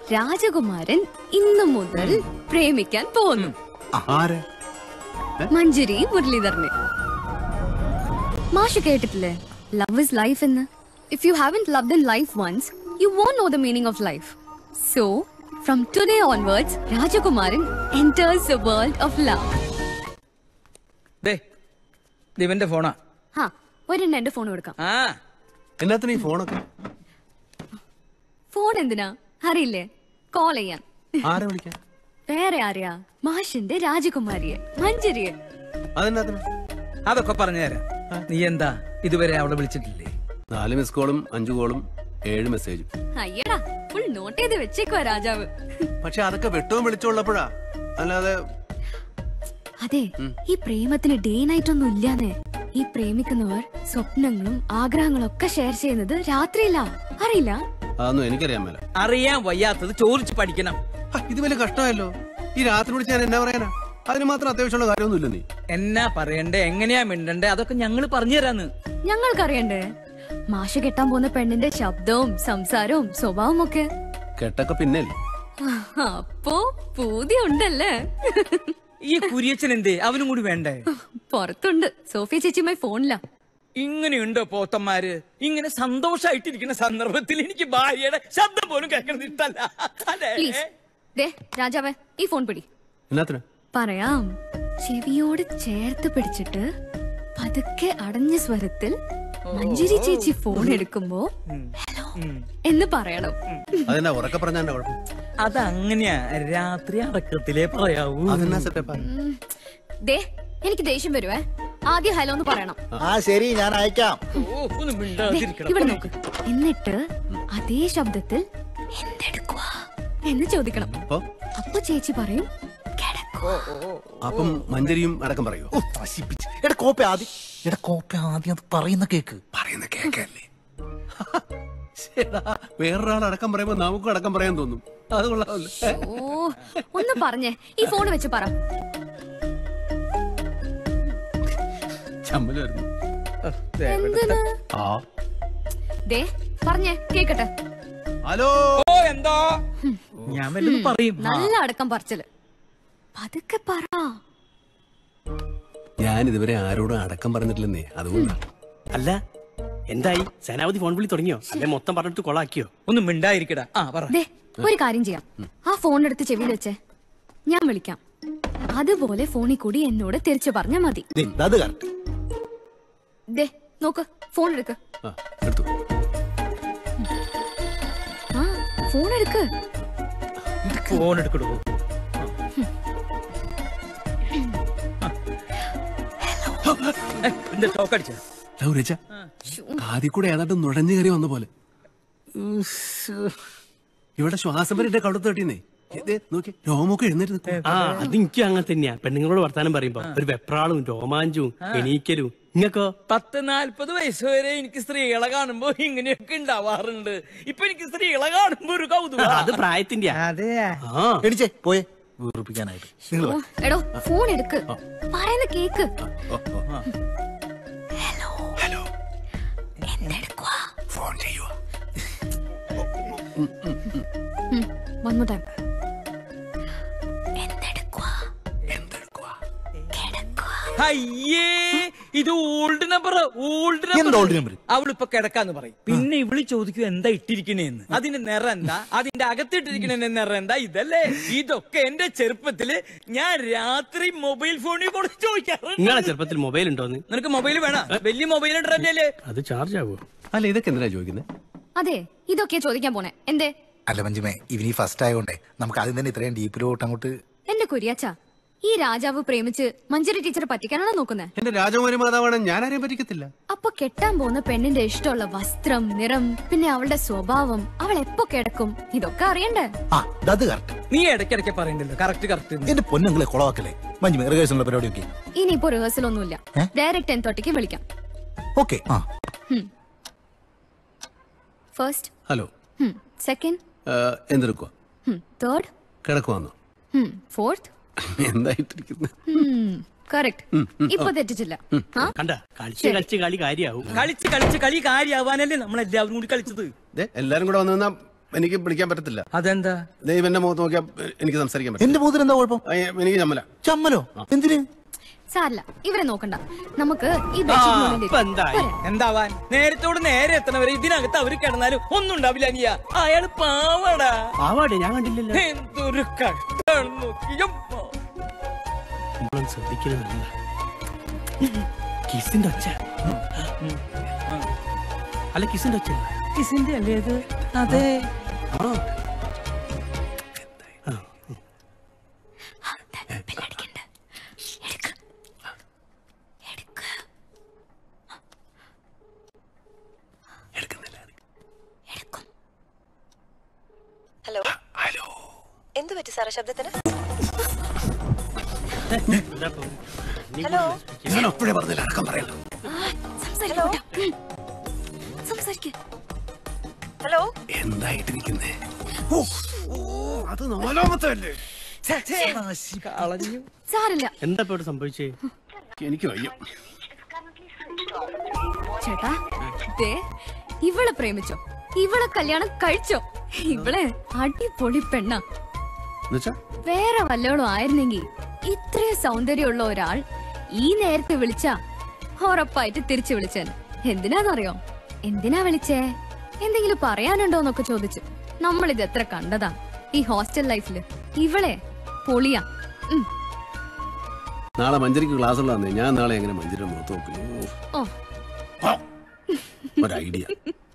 രാജകുമാരൻ ഇന്നു മുതൽ പ്രേമിക്കാൻ പോകുന്നു ആരെ മഞ്ജരി മുരളീധരനെ മാഷ് കേട്ടിട്ടില്ലേ ലവ് ഇസ് ലൈഫ് എന്ന് if you haven't love in life once you won't know the meaning of life so from today onwards രാജകുമാരൻ enters the world of love ദേ ദിവന്റെ ഫോണാ ഹാ ഒരെണ്ണം എന്റെ ഫോൺ കൊടുക്കാം ആ എന്നാത്തിന് ഈ ഫോണൊക്കെ ഫോൺ എന്തിനാ അറിയില്ലേ കോൾ ചെയ്യാൻ ആരെ വിളിക്കാൻ വേറെ ആരെയാ മാഷിന്റെ രാജകുമാരിയെ മഞ്ജരിയെ അതെന്നാത്തിന് അതൊക്കെ പറഞ്ഞുതരാം നീ എന്താ ഇതുവരെ അവളെ വിളിച്ചിട്ടില്ലേ നാല് മിസ് കോളും അഞ്ചു കോളും ഏഴ് മെസ്സേജും അയ്യടാ ഫുൾ നോട്ട് ചെയ്ത് വെച്ചേക്കുവാ രാജാവ് പക്ഷെ അതൊക്കെ വെട്ടവും വിളിച്ചുള്ളപ്പോഴാ അല്ലാതെ അതെ ഈ പ്രേമത്തിന് ഡേ നൈറ്റ് ഒന്നും ഇല്ലാന്നേ ഈ പ്രേമിക്കുന്നവർ സ്വപ്നങ്ങളും ആഗ്രഹങ്ങളും ഒക്കെ ഷെയർ ചെയ്യുന്നത് രാത്രിയിലാ അറിയില്ല അതൊന്നും എനിക്കറിയാൻ മേല അറിയാൻ വയ്യാത്തത് ചോദിച്ചു പഠിക്കണം ആ, ഇത് വലിയ കഷ്ടമല്ലോ ഈ രാത്രി വിളിച്ച് ഞാൻ എന്നാ പറയാനാ അതിന് മാത്രം അത്യാവശ്യമുള്ള കാര്യമൊന്നുമില്ല നീ എന്നാ പറയണ്ടേ എങ്ങനെയാ മിണ്ടണ്ടേ അതൊക്കെ ഞങ്ങള് പറഞ്ഞു തരാന്ന് ഞങ്ങൾക്കറിയണ്ടേ മാഷ് കെട്ടാൻ പോകുന്ന പെണ്ണിന്റെ ശബ്ദവും സംസാരവും സ്വഭാവവും ഒക്കെ കെട്ടൊക്കെ പിന്നല്ലേ അപ്പോ പൂതി ഉണ്ടല്ലേ ഈ കുരിയച്ചൻ എന്തേ അവനും കൂടി വേണ്ടേ പുറത്തുണ്ട് സോഫിയ ചേച്ചിയുമായി ഫോണിലാ ഇങ്ങനെയുണ്ടോ പോത്തന്മാര് ഇങ്ങനെ സന്തോഷായിട്ടിരിക്കുന്ന സന്ദർഭത്തിൽ എനിക്ക് ഭാര്യയുടെ ശബ്ദം പോലും കേൾക്കണത് ഇഷ്ടല്ല അല്ലേ പ്ലീസ് ദേ രാജാവേ ഈ ഫോൺ പിടി എന്നാത്തിന് പറയാം ചെവിയോട് ചേർത്ത് പിടിച്ചിട്ട് പതുക്കെ അടഞ്ഞ സ്വരത്തിൽ മഞ്ജരി ചേച്ചി ഫോൺ എടുക്കുമ്പോ ഹലോ എന്ന് പറയണം അതെന്നാ ഉറക്കെ പറഞ്ഞാ എന്റെ കുഴപ്പം അതങ്ങനെയാ രാത്രി അടക്കത്തിലേ പറയാവൂ അതെന്നാ സെറ്റപ്പാ ഉം. ദേ എനിക്ക് ദേഷ്യം വരുവേ ആദ്യം ഹലോ എന്ന് പറയണം ആ ശരി ഞാൻ അയക്കാം ഓ, ഒന്ന് ദേ, മിണ്ടാതിരിക്കണം ഇവിടെ നോക്ക് എന്നിട്ട് അതേ ശബ്ദത്തിൽ എന്തെടുക്കുവാ എന്ന് ചോദിക്കണം അപ്പൊ അപ്പൊ ചേച്ചി പറയും "കിടക്കുവാ." അപ്പം മഞ്ചരിയും അടക്കം പറയോ ഓ, നശിപ്പിച്ച് എടാ കോപ്പ ആദ്യം എടാ കോപ്പ ആദ്യം അത് പറയുന്ന കേക്ക് പറയുന്ന കേക്കല്ലേ ശരിടാ വേറൊരാൾ അടക്കം പറയുമ്പോ നമുക്കും അടക്കം പറയാൻ തോന്നും അത് കൊള്ളാമല്ലോ ഏ? ഓ ഒന്ന് പറഞ്ഞേ ഈ ഫോൺ വെച്ച് പറ ചമ്മല് വരുന്നു എന്തിന് ആ ദേ പറഞ്ഞേ കേക്കട്ടെ ഹലോ ഓ എന്താ ഞാൻ വല്ലതും പറയും നല്ല അടക്കം പറച്ചല് പതുക്കെ പറ ഞാൻ ഇതുവരെ ആരോടും അടക്കം പറഞ്ഞിട്ടില്ലെന്നേ അതുകൊണ്ടാ അല്ല എന്തായി സേനാപതി ഫോൺ വിളി തുടങ്ങിയോ അല്ലെ മൊത്തം പറഞ്ഞിട്ട് കൊളാക്കിയോ ഒന്ന് മിണ്ടായിരിക്കടാ ആ പറ ദേ ഒരു കാര്യം ചെയ്യാം ആ ഫോൺ എടുത്ത് ചെവിയിൽ വെച്ചേ ഞാൻ വിളിക്കാം അതുപോലെ ഫോണിൽ കൂടി എന്നോട് തിരിച്ചു പറഞ്ഞാ മതി ദേ, അത് കറക്റ്റ് ദേ നോക്ക് ഫോൺ എടുക്ക് ആ, എടുത്തു ആ ഫോൺ എടുക്ക് ഫോൺ എടുക്കടോ എന്താ ടോക്ക് അടിച്ച ലൗ രജ കാതി കൂടെ ഏതാണ്ട് നുഴഞ്ഞു കയറി വന്ന പോലെ ഇവിടെ ശ്വാസം വരെ എന്റെ കടുത്ത് തട്ടിന്നേ നോക്കി രോമൊക്കെ എഴുന്നേറ്റ് നിൽക്കും ആ അത് എനിക്കും അങ്ങനെ തന്നെയാ പെണ്ണുങ്ങളോട് വർത്താനം പറയുമ്പോ ഒരു വെപ്രാളും രോമാഞ്ചവും എണീക്കലും ഇങ്ങക്കോ പത്ത് നാല്പത് വയസ്സ് വരെ എനിക്ക് സ്ത്രീകളെ കാണുമ്പോ ഇങ്ങനെയൊക്കെ ഉണ്ടാവാറുണ്ട് ഇപ്പൊ എനിക്ക് സ്ത്രീകളെ കാണുമ്പോ ഒരു കൗതുകം അത് പ്രായത്തിന്റെ അതെ ആ എണിച്ചേ പോയേ വീർപ്പിക്കാനായിട്ട് നിങ്ങൾ ഓ, എടോ ഫോൺ എടുക്ക് പറയുന്ന കേക്ക് ഫോൺ ചെയ്യുക വൺ മോർ ടൈം അയ്യേ ഇത് ഓൾഡ് നമ്പർ ഓൾഡ് എന്ത് old number? അവളിപ്പൊ കിടക്കാന്ന് പറയും പിന്നെ ഇവള് ചോദിക്കും എന്താ ഇട്ടിരിക്കണേന്ന് അതിന്റെ നിറം എന്താ അതിന്റെ അകത്തിട്ടിരിക്കണ നിറം എന്താ ഇതല്ലേ ഇതൊക്കെ എന്റെ ചെറുപ്പത്തില് ഞാൻ രാത്രി മൊബൈൽ ഫോണിൽ കൊടുത്ത് ചോദിക്കാറുണ്ട് നിങ്ങളെ ചെറുപ്പത്തിൽ മൊബൈൽ ഉണ്ടോന്ന് നിനക്ക് മൊബൈൽ വേണം വലിയ മൊബൈൽ ഉണ്ടല്ലേ അത് ചാർജ് ആവോ അല്ല ഇതൊക്കെ എന്തിനാ ചോദിക്കുന്നത് അതെ ഇതൊക്കെ ചോദിക്കാൻ പോണേ എന്തേ അല്ല മഞ്ജുമേ ഇവനീ ഫസ്റ്റ് ആയതുകൊണ്ടേ നമുക്ക് ആദ്യം തന്നെ ഇത്രയും ഡീപ്പിലോട്ട് അങ്ങോട്ട് എന്റെ കുര്യാച്ച ഈ രാജാവ് പ്രേമിച്ച് മഞ്ജരി ടീച്ചറെ പറ്റിക്കാനാണോ നോക്കുന്നത് എന്റെ രാജകുമാരി മാതാവാണ് ഞാൻ ആരെയും പറ്റിക്കത്തില്ല അപ്പൊ കെട്ടാൻ പോകുന്ന പെണ്ണിന്റെ ഇഷ്ടമുള്ള വസ്ത്രം നിറം പിന്നെ അവളുടെ സ്വഭാവം അവൾ എപ്പോ കിടക്കും ഇതൊക്കെ അറിയണ്ടേ ആ അത് കറക്റ്റ് നീ ഇടയ്ക്കിടയ്ക്ക് പറയണ്ടല്ലോ കറക്റ്റ് കറക്റ്റ് എന്റെ പൊന്നുങ്ങളെ കുളവാക്കല്ലേ മഞ്ജുമേ റിഹേഴ്സലുള്ള പരിപാടിയൊക്കെ ഇനിയിപ്പോ റിഹേഴ്സൽ ഒന്നുമില്ല ഏ? ഡയറക്റ്റ് ടെൻ തേർട്ടിക്ക് വിളിക്കാം ഓക്കെ ആ ഫസ്റ്റ് ഹലോ സെക്കൻഡ് എന്തെടുക്കുക തേർഡ് കിടക്കുവാന്നോ ഫോർത്ത് എന്തായിട്ടിരിക്കുന്നത് കറക്റ്റ് ഇപ്പൊ തെറ്റിച്ചില്ല ആ കണ്ട കളിച്ച് കളിച്ച് കളി കാര്യാവും കളിച്ച് കളിച്ച് കളി കാര്യാവാനല്ലേ നമ്മൾ എല്ലാവരും കൂടി കളിച്ചത് ദേ, എല്ലാരും കൂടെ വന്നു നിന്നാ എനിക്ക് വിളിക്കാൻ പറ്റത്തില്ല അതെന്താ ദൈവം എന്റെ മുഖത്ത് നോക്കിയാൽ എനിക്ക് സംസാരിക്കാൻ പറ്റില്ല എന്റെ മുഖത്തിന് എന്താ കുഴപ്പം അയ്യ, എനിക്ക് ചമ്മല ചമ്മലോ എന്തിന് സാരില്ല ഇവരെ നോക്കണ്ട നമുക്ക് ഈ ആ, ബെഡ്ഷീറ്റിനുള്ളിൽ ഇപ്പൊ എന്തായി എന്താവാൻ നേരത്തോട് നേരെ എത്തണവരെ ഇതിനകത്ത് അവര് കിടന്നാലും ഒന്നും ഉണ്ടാവില്ല നീയാ അയാള് പാവടാ ആവാടെ ഞാൻ കണ്ടില്ലല്ലോ എന്തൊരു കഷ്ടാണ് നോക്കിയപ്പോ നമ്മളൊന്നും ശ്രദ്ധിക്കണമെന്നില്ല കിസിന്റെ ഒച്ച അല്ല കിസിന്റെ ഒച്ച കിസിന്റെ അല്ലേ ഇത് അതെ ബെല്ലടിക്കണ്ട. എടുക്ക്. എടുക്ക്. എടുക്കും. ഹലോ എന്ത് പറ്റി സാറേ ശബ്ദത്തിന് ഹലോ ഞാൻ അപ്പോഴേ പറഞ്ഞില്ല അടക്കം പറയല്ലോ സംസാരിക്ക് കേട്ടോ. ഉം. സംസാരിക്ക്. ഹലോ എന്തായിട്ടിരിക്കുന്നേ ഓ ഓ, അത് നാലാമത്തെ അല്ലേ കളഞ്ഞു സാരില്ല എന്താ ഇപ്പൊ ഇവിടെ സംഭവിച്ചേ എനിക്ക് വയ്യ ചേട്ടാ ദേ ഇവളെ പ്രേമിച്ചോ ഇവളെ കല്യാണം കഴിച്ചോ ഇവളെ അടിപൊളി പെണ്ണ എന്നുവെച്ചാ വേറെ വല്ലോളും ആയിരുന്നെങ്കിൽ ഇത്രയും സൗന്ദര്യമുള്ള ഒരാൾ ഈ നേരത്തെ വിളിച്ച ഉറപ്പായിട്ട് തിരിച്ചു വിളിച്ചേനെ എന്തിനാന്നറിയോ എന്തിനാ വിളിച്ചേ എന്തെങ്കിലും പറയാനുണ്ടോന്നൊക്കെ ചോദിച്ചു നമ്മളിത് എത്ര കണ്ടതാ ഈ ഹോസ്റ്റൽ ലൈഫില് ഇവളെ പൊളിയാ ഉം. നാളെ മഞ്ചരിക്ക് ക്ലാസ് ഉള്ളതാന്നേ ഞാൻ നാളെ എങ്ങനെ മഞ്ചരിയുടെ മുഖത്ത് നോക്കും ഓ ഒരു ഐഡിയ